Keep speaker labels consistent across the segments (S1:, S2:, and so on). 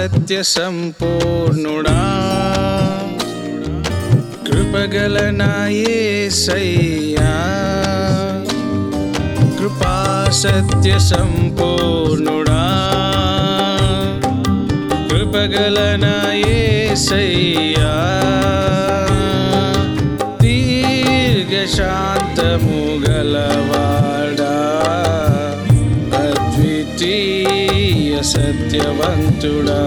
S1: సత్య సంపూర్ణుడా కృపగల నా యేసయ్యా కృపా సత్య సంపూర్ణుడా కృపగల నా యేసయ్యా దీర్ఘ శాంతము గలవాడా అద్వితీయ సత్యవంతుడా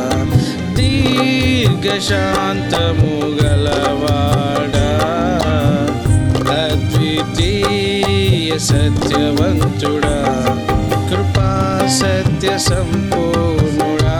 S1: దీర్ఘ శాంతము గలవాడా అద్వితీయ సత్యవంతుడా కృపా సత్య సంపూర్ణుడా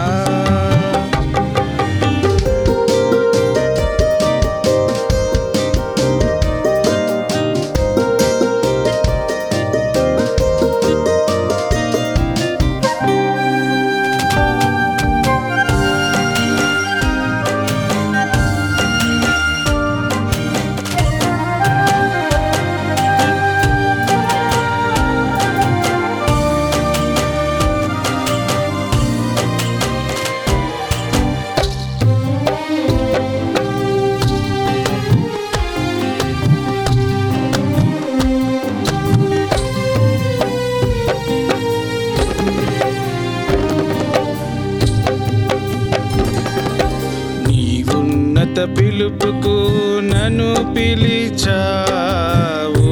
S1: నీ ఉన్నత పిలుపుకు నన్ను పిలిచావు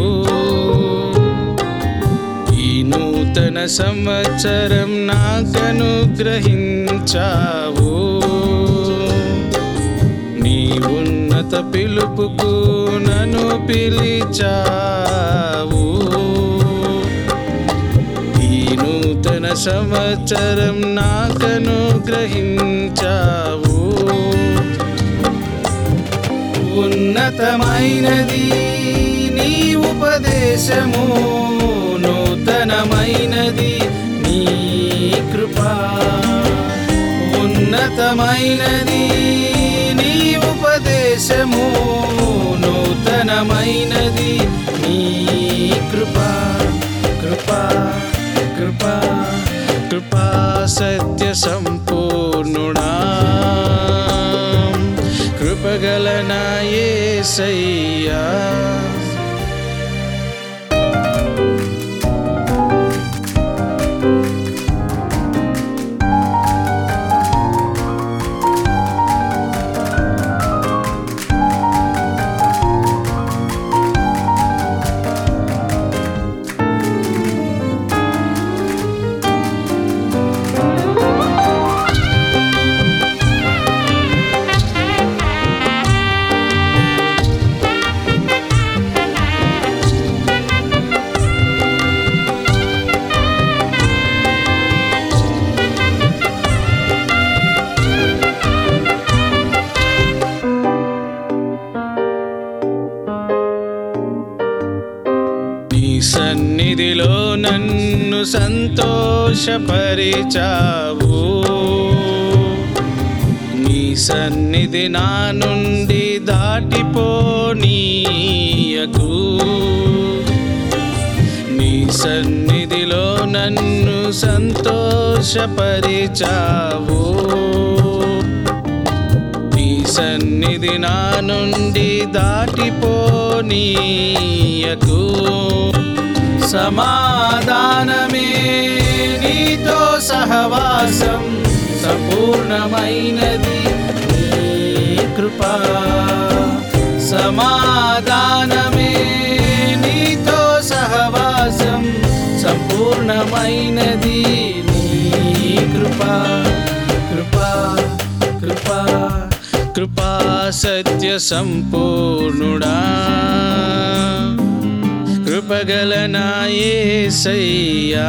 S1: ఈ నూతన సంవత్సరం నాకనుగ్రహించావు నీ ఉన్నత పిలుపుకు నన్ను పిలిచావు ఈ నూతన సంవత్సరం నాకనుగ్రహించావు ఉన్నతమైనది నీ ఉపదేశము నూతనమైనది నీ కృపా ఉన్నతమైనది నీ ఉపదేశము నూతనమైనది నీ కృపా కృపా కృపా కృపా సత్య సంపూర్ణుడా కృపగల నా యేసయ్యా నీ సన్నిధిలో నన్ను సంతోషపరిచావు నీ సన్నిధి నా నుండి దాటిపోనీయకు నీ సన్నిధిలో నన్ను సంతోషపరిచావు నీ సన్నిధి నా నుండి దాటిపోనీయకు సమాధానమే నీతో సహవాసం సంపూర్ణమైనది నీ కృపా సమాధానమే నీతో సహవాసం సంపూర్ణమైనది నీ కృపా కృపా కృపా కృపా సత్య సంపూర్ణుడా కృపగల నా యేసయ్యా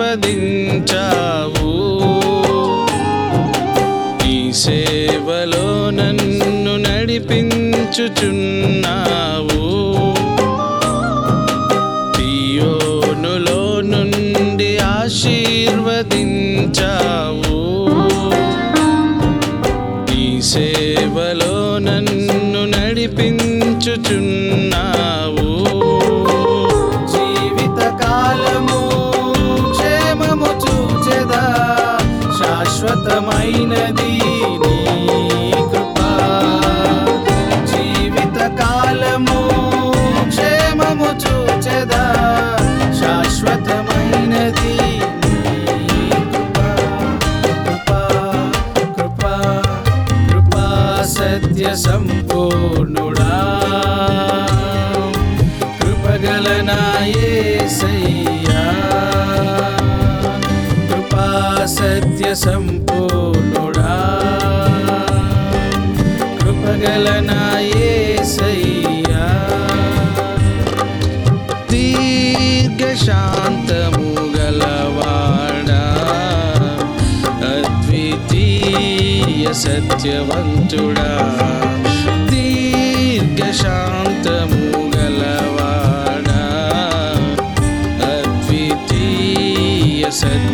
S1: ఆశీర్వదించావు ఈ సేవలో నన్ను నడిపించుచున్నావు తీయోనులో నుండి ఆశీర్వదించావు ఈ సేవలో నన్ను నడిపించుచున్నావు
S2: జీవిత కాలము క్షేమము చూచెదా శాశ్వతమైనది నీ కృప జీవిత కాలము క్షేమము చూచెదా శాశ్వతమైనది నీ కృప కృప కృప కృపా సత్య సంపూర్ణుడా కృపగల నాయసయ్యా కృపా సత్య సంపూర్ణుడా కృపగల నాయసయ్యా
S1: దీర్ఘ శాంతము గలవాడా అద్వితీయ సత్యవంతుడా దీర్ఘ శాంతము గలవాడా అద్వితీయ సత్య